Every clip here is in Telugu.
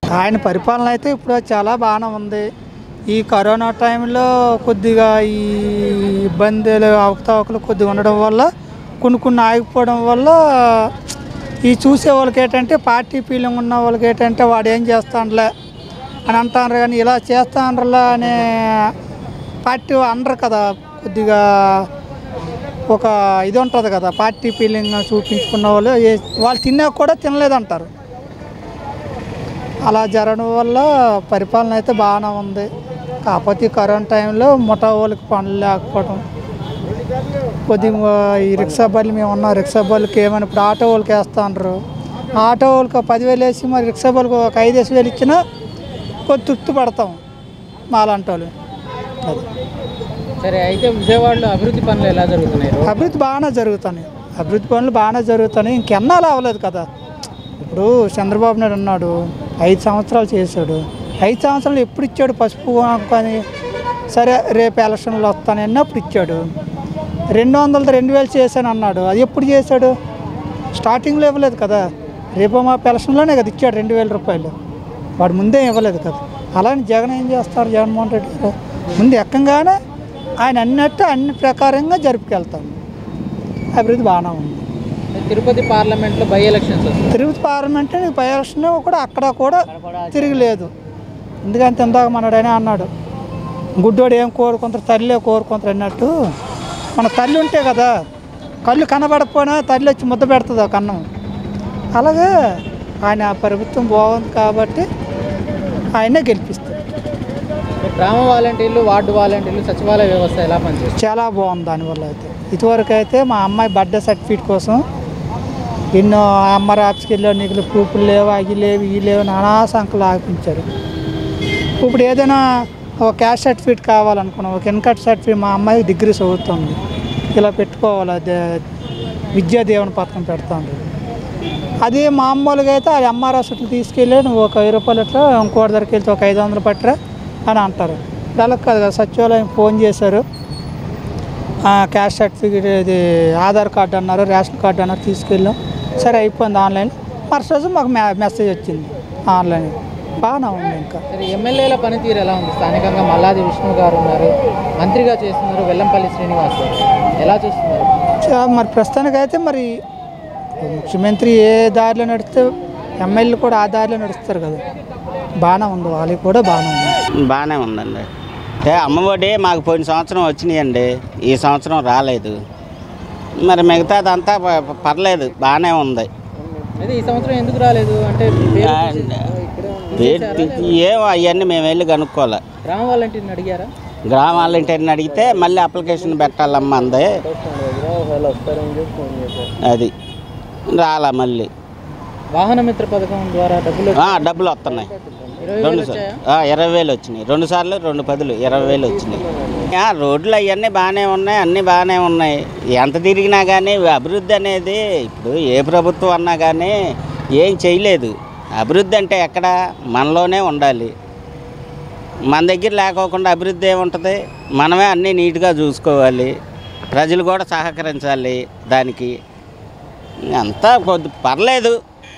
ఆయన పరిపాలన అయితే ఇప్పుడు చాలా బాగానే ఉంది ఈ కరోనా టైంలో కొద్దిగా ఈ ఇబ్బందులు అవకతవకలు కొద్దిగా ఉండడం వల్ల కొన్ని కొన్ని ఆగిపోవడం వల్ల ఈ చూసే వాళ్ళకి ఏంటంటే పార్టీ ఫీలింగ్ ఉన్న వాళ్ళకి ఏంటంటే వాడు ఏం చేస్తానులే అని అంటారు కానీ ఇలా చేస్తానరా అనే పార్టీ అనరు కదా కొద్దిగా ఒక ఇది ఉంటుంది కదా పార్టీ ఫీలింగ్ చూపించుకున్న వాళ్ళు ఏ- వాళ్ళు తిన్నా కూడా తినలేదంటారు అలా జరగడం వల్ల పరిపాలన అయితే బాగానే ఉంది కాకపోతే ఈ కరోనా టైంలో ముఠా వాళ్ళకి పనులు లేకపోవడం కొద్దిగా ఈ రిక్షా బళ్ళు మేము ఉన్నాం రిక్షా బళ్ళకి ఏమైనా ఇప్పుడు ఆటో వాళ్ళకి వేస్తా అంటారు ఆటో వాళ్ళకి ఒక పదివేలు వేసి మరి రిక్షా బళ్ళకి ఒక ఐదేసి వేలు ఇచ్చినా కొద్ది తృప్తి పడతాం మాలాంటి వాళ్ళు అది సరే అయితే విజయవాడలో అభివృద్ధి పనులు ఎలా జరుగుతున్నాయి రోడ్లు అభివృద్ధి బాగానే జరుగుతున్నాయి అభివృద్ధి పనులు బాగానే జరుగుతున్నాయి ఇంకెన్నాళ్ళు అవ్వలేదు కదా ఇప్పుడు చంద్రబాబు నాయుడు ఉన్నాడు ఐదు సంవత్సరాలు చేశాడు ఐదు సంవత్సరాలు ఎప్పుడు ఇచ్చాడు పసుపు కానీ సరే రేపు ఎలక్షన్లు వస్తాను అన్నప్పుడు ఇచ్చాడు రెండు వందలతో రెండు వేలు చేశాను అన్నాడు అది ఎప్పుడు చేశాడు స్టార్టింగ్లో ఇవ్వలేదు కదా రేపు మా ఎలక్షన్లోనే కదా ఇచ్చాడు రెండు వేల రూపాయలు వాడు ముందే ఇవ్వలేదు కదా అలానే జగన్ ఏం చేస్తారు జగన్మోహన్ రెడ్డి గారు ముందు ఎక్కంగానే ఆయన అన్నట్టు అన్ని ప్రకారంగా జరుపుకెళ్తాం అభివృద్ధి బాగానే ఉంది తిరుపతి పార్లమెంట్లో బై ఎలక్షన్స్ వస్తాయి తిరుపతి పార్లమెంట్ పై ఎలక్షన్ కూడా అక్కడ కూడా తిరగలేదు ఎందుకంటే ఇందాక మనడైనా అన్నాడు గుడ్డోడు ఏం కోరుకుంటారు తల్లే కోరుకుంటారు అన్నట్టు మన తల్లి ఉంటే కదా కళ్ళు కనబడకపోయినా తల్లి వచ్చి ముద్ద పెడుతుంది ఆ కన్నం అలాగే ఆయన ప్రభుత్వం బాగుంది కాబట్టి ఆయనే గెలిపిస్తారు గ్రామ వాలంటీర్లు వార్డు వాలంటీర్లు సచివాలయ వ్యవస్థ ఎలా పనిచేస్తుంది చాలా బాగుంది దానివల్ల అయితే ఇదివరకు అయితే మా అమ్మాయి బర్త్డే సర్టిఫికేట్ కోసం ఎన్నో అమ్మర్ ఆఫీస్కి వెళ్ళావు నీకు ప్రూఫ్లు లేవు అవి లేవు ఇవి లేవు నానా సంఖ్యలు ఆపించారు ఇప్పుడు ఏదైనా ఒక క్యాష్ సర్టిఫికేట్ కావాలనుకున్నాం ఒక ఇన్కట్ సర్టిఫికేట్ మా అమ్మాయి డిగ్రీ చదువుతుంది ఇలా పెట్టుకోవాలి అదే విద్యా దీవెన పథకం పెడతాను అది మామూలుగా అయితే అది ఎంఆర్ఆర్ చుట్టూ తీసుకెళ్ళి నువ్వు ఒక వెయ్యి రూపాయలు ఇట్లా ఇంకోటి దగ్గరికి వెళ్తే ఒక ఐదు వందలు పట్టరా అని అంటారు ఇలా కాదు కదా సచివాలయం ఫోన్ చేశారు ఆ, క్యాష్ సర్టిఫికేట్ ఇది ఆధార్ కార్డు అన్నారు రేషన్ కార్డు అన్నారు తీసుకెళ్ళాం సరే అయిపోయింది ఆన్లైన్ మరుసటి రోజు మాకు మె- మెసేజ్ వచ్చింది ఆన్లైన్ బాగానే ఉంది ఇంకా సరే ఎమ్మెల్యేల పనితీరు ఎలా ఉంది స్థానికంగా మల్లాది విష్ణు గారు ఉన్నారు మంత్రిగా చేస్తున్నారు వెల్లంపల్లి శ్రీనివాస్ గారు ఎలా చూస్తున్నారు చా- మరి ప్రస్తుతానికైతే మరి ముఖ్యమంత్రి ఏ దారిలో నడిస్తే ఎమ్మెల్యేలు కూడా ఆ దారిలో నడుస్తారు కదా బాగానే ఉంది వాళ్ళకి కూడా బాగానే ఉంది బాగానే ఉందండి అంటే అమ్మఒడి మాకు పోయిన సంవత్సరం వచ్చినాయండి ఈ సంవత్సరం రాలేదు మరి మిగతాదంతా ప- పర్లేదు బాగానే ఉంది అయితే ఈ సంవత్సరం ఎందుకు రాలేదు అంటే మీ పేరు తీసే- ఇక్కడే ఉంది. ఏంటి ఏమో అవన్నీ మేము వెళ్ళి కనుక్కోవాలి గ్రామ వాలంటీర్ని అడిగారా గ్రామ వాలంటీర్ని అడిగితే మళ్ళీ అప్లికేషన్ పెట్టాలమ్మ అంది అది రాలా మళ్ళీ వాహన మిత్ర పథకం ద్వారా డబ్బులు ఆ, డబ్బులు వస్తున్నాయి ఇరవై రెండు వేలు సార్లు వచ్చాయా ఆ, ఇరవై వేలు వచ్చినాయి రెండు సార్లు రెండు పదులు ఇరవై వేలు వచ్చినాయి ఆ, రోడ్లు అవన్నీ బాగానే ఉన్నాయి అన్నీ బాగానే ఉన్నాయి ఎంత తిరిగినా కానీ అభివృద్ధి అనేది ఇప్పుడు ఏ ప్రభుత్వం అన్నా కానీ ఏం చేయలేదు అభివృద్ధి అంటే ఎక్కడ మనలోనే ఉండాలి మన దగ్గర లేకోకుండా అభివృద్ధి ఏముంటుంది మనమే అన్నీ నీట్గా చూసుకోవాలి ప్రజలు కూడా సహకరించాలి దానికి అంతా కొద్ది పర్లేదు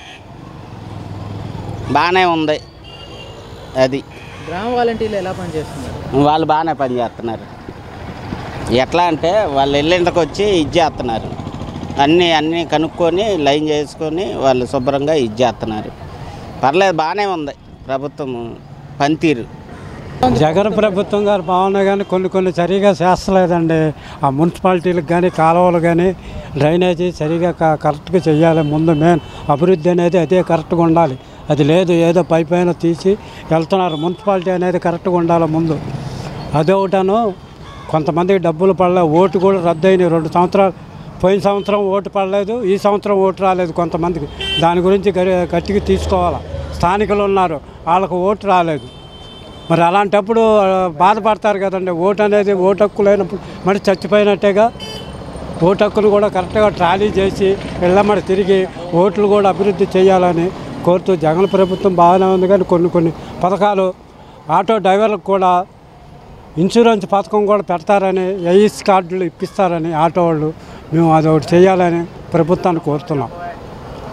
బాగానే ఉంది అది గ్రామ వాలంటీర్లు ఎలా పనిచేస్తున్నారు వాళ్ళు బాగానే పనిచేస్తున్నారు ఎట్లా అంటే వాళ్ళు ఇళ్ళకి వచ్చి ఇది చేస్తున్నారు అన్నీ అన్నీ కనుక్కొని లైన్ చేసుకొని వాళ్ళు శుభ్రంగా ఇది చేస్తున్నారు పర్లేదు బాగానే ఉంది ప్రభుత్వం పనితీరు జగన్ ప్రభుత్వం గారు బాగున్నాయి కానీ కొన్ని కొన్ని సరిగా చేస్తలేదండి ఆ మున్సిపాలిటీలకు కానీ కాలువలు కానీ డ్రైనేజీ సరిగా క- కరెక్ట్గా చేయాలి ముందు మెయిన్ అభివృద్ధి అనేది అదే కరెక్ట్గా ఉండాలి అది లేదు ఏదో పై పైన తీసి వెళ్తున్నారు మున్సిపాలిటీ అనేది కరెక్ట్గా ఉండాలి ముందు అదొకటను కొంతమందికి డబ్బులు పడలేదు ఓటు కూడా రద్దు అయినాయి రెండు సంవత్సరాలు పోయిన సంవత్సరం ఓటు పడలేదు ఈ సంవత్సరం ఓటు రాలేదు కొంతమందికి దాని గురించి గరి- గట్టిగా తీసుకోవాలి స్థానికులు ఉన్నారు వాళ్ళకు ఓటు రాలేదు మరి అలాంటప్పుడు ఆ, బాధపడతారు కదండి ఓటు అనేది ఓటు హక్కు లేనప్పుడు మరి చచ్చిపోయినట్టేగా ఓటు హక్కును కూడా కరెక్ట్గా ట్రాలీ చేసి వెళ్ళమని తిరిగి ఓట్లు కూడా అభివృద్ధి చేయాలని కోరుతూ జగన్ ప్రభుత్వం బాగానే ఉంది కానీ కొన్ని కొన్ని పథకాలు ఆటో డ్రైవర్లకు కూడా ఇన్సూరెన్స్ పథకం కూడా పెడతారని ఎయిస్ కార్డులు ఇప్పిస్తారని ఆటో వాళ్ళు మేము అది ఒకటి చేయాలని ప్రభుత్వాన్ని కోరుతున్నాం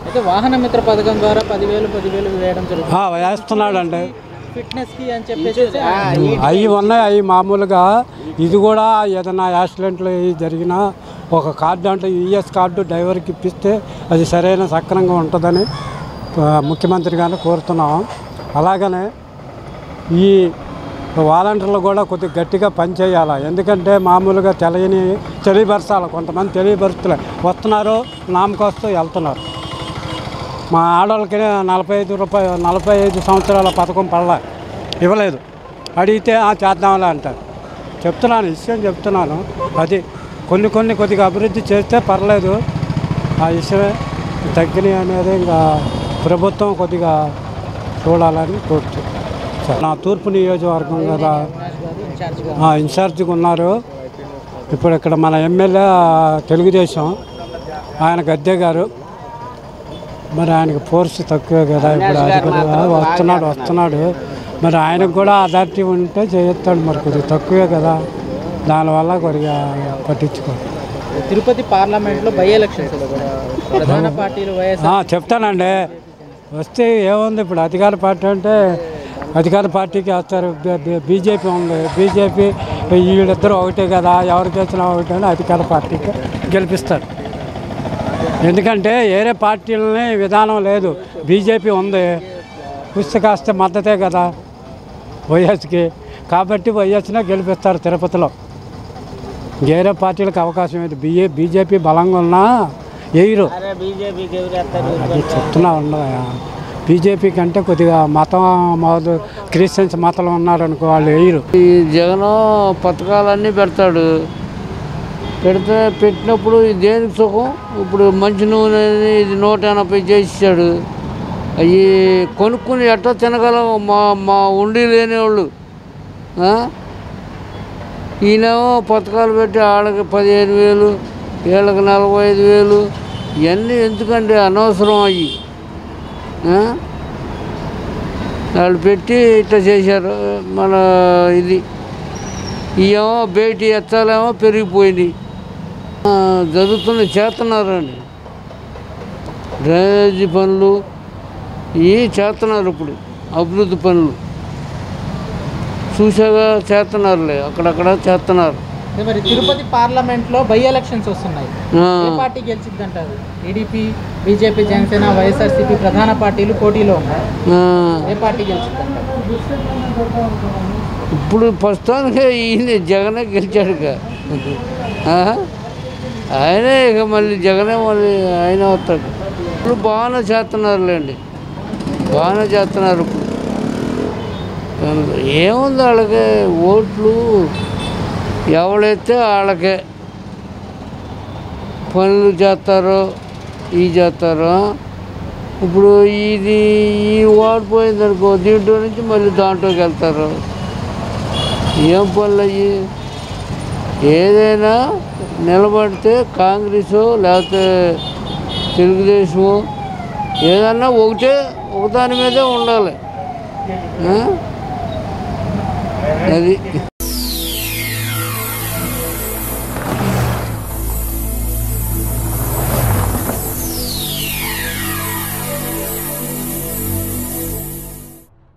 అయితే వాహన మిత్ర పథకం ద్వారా పదివేలు పదివేలు వేయడం జరుగుతుంది ఆ, వేస్తున్నాడండి ఫిట్నెస్కి అని చెప్పేసి అవి ఉన్నాయి అవి మామూలుగా ఇది కూడా ఏదైనా యాక్సిడెంట్లు అవి జరిగినా ఒక కార్డు అంటే ఈఎస్ కార్డు డ్రైవర్కి ఇప్పిస్తే అది సరైన సక్రమంగా ఉంటుందని ఆ, ముఖ్యమంత్రి గారిని కోరుతున్నాం అలాగనే ఈ వాలంటీర్లు కూడా కొద్దిగా గట్టిగా పనిచేయాలి ఎందుకంటే మామూలుగా తెలియని తెలియపరచాలి కొంతమంది తెలియపరుస్తలే వస్తున్నారు నామకొస్తూ వెళ్తున్నారు మా ఆడవాళ్ళకి నలభై ఐదు రూపాయలు నలభై ఐదు సంవత్సరాల పథకం పడలే ఇవ్వలేదు అడిగితే "ఆ, చేద్దాంలే అంటారు చెప్తున్నాను విషయం చెప్తున్నాను అది కొన్ని కొన్ని కొద్దిగా అభివృద్ధి చేస్తే పర్లేదు ఆ విషయమే తగ్గినాయి అనేది ఇంకా ప్రభుత్వం కొద్దిగా చూడాలని కోరుతూ నా తూర్పు నియోజకవర్గం కదా ఇన్ఛార్జ్గా ఆ, ఇన్ఛార్జిగా ఉన్నారు ఇప్పుడు ఇక్కడ మన ఎమ్మెల్యే తెలుగుదేశం ఆయన గద్దె గారు మరి ఆయనకు ఫోర్స్ తక్కువే కదా ఇప్పుడు అది కూడా వస్తున్నాడు వస్తున్నాడు మరి ఆయనకు కూడా అథారిటీ ఉంటే చేస్తాడు మరి కొద్దిగా తక్కువే కదా దానివల్ల కొద్దిగా పట్టించుకో తిరుపతి పార్లమెంట్లో బై ఎలక్షన్స్ ప్రధాన పార్టీలు వైఎస్ఆర్ ఆ, చెప్తానండి వస్తే ఏముంది ఇప్పుడు అధికార పార్టీ అంటే అధికార పార్టీకి వేస్తారు బీజేపీ ఉంది బీజేపీ వీళ్ళిద్దరూ ఒకటే కదా ఎవరికి వేసినా ఒకటే అని అధికార పార్టీకి గెలిపిస్తారు ఎందుకంటే వేరే పార్టీలని విధానం లేదు బీజేపీ ఉంది పుస్తక కాస్త మద్దతే కదా వైఎస్కి కాబట్టి వైఎస్నే గెలిపిస్తారు తిరుపతిలో వేరే పార్టీలకు అవకాశం లేదు బిఏ బీజేపీ బలంగా ఉన్నా వేయరు అరే బీజేపీకి ఎవరు వేస్తారు అది చెప్తున్నా ఉండయా బీజేపీ కంటే కొద్దిగా మతం మొదలు క్రిస్టియన్స్ మతం ఉన్నారనుకో వాళ్ళు వేయరు ఈ జగన్ పథకాలన్నీ పెడతాడు పెడితే పెట్టినప్పుడు ఇది దేనికి సుఖం ఇప్పుడు మంచి నూనె ఇది నూట ఎనభై చేసాడు అవి కొనుక్కుని ఎట్లా తినగలం మా మా ఉండి లేని వాళ్ళు ఆ? ఈయనేమో పథకాలు పెట్టి ఆళ్ళకి పదిహేను వేలు వీళ్ళకి నలభై ఐదు వేలు ఇవన్నీ ఎందుకండి అనవసరం అయ్యి ఆ? వాళ్ళు పెట్టి ఇట్లా చేశారు మన ఇది ఏమో బయటి ఎత్తాలేమో పెరిగిపోయినాయి ఆ, జరుగుతున్న చేస్తున్నారండి డ్రైనేజీ పనులు ఇవి చేస్తున్నారు ఇప్పుడు అభివృద్ధి పనులు చూసాగా చేస్తున్నారులే అక్కడక్కడ చేస్తున్నారు అదే మరి తిరుపతి పార్లమెంట్లో బై ఎలక్షన్స్ వస్తున్నాయి ఆ, ఏ పార్టీ గెలిచిద్ది అంటారు టీడీపీ బీజేపీ జనసేన వైఎస్ఆర్సీపీ ప్రధాన పార్టీలు పోటీలో ఉన్నాయి ఆ. ఏ పార్టీ గెలిచిద్ది అంటారు ఇప్పుడు ప్రస్తుతానికి ఈయన జగనే గెలిచాడుగా ఆ? ఆయనే ఇక మళ్ళీ జగనే మళ్ళీ ఆయన వస్తాడు ఇప్పుడు బాగానే చేస్తున్నారులేండి బాగానే చేస్తున్నారు ఇప్పుడు ఏముంది వాళ్ళకి ఓట్లు ఎవడైతే వాళ్ళకే పనులు చేస్తారో ఇవి చేస్తారో ఇప్పుడు ఇది ఈ ఓడిపోయింది అనుకో దీంట్లో నుంచి మళ్ళీ దాంట్లోకి వెళ్తారు ఏం పనులు అయ్యి ఏదైనా నిలబడితే కాంగ్రెస్ లేకపోతే తెలుగుదేశము ఏదన్నా ఒకటే ఒకదాని మీదే ఉండాలి ఆ? అది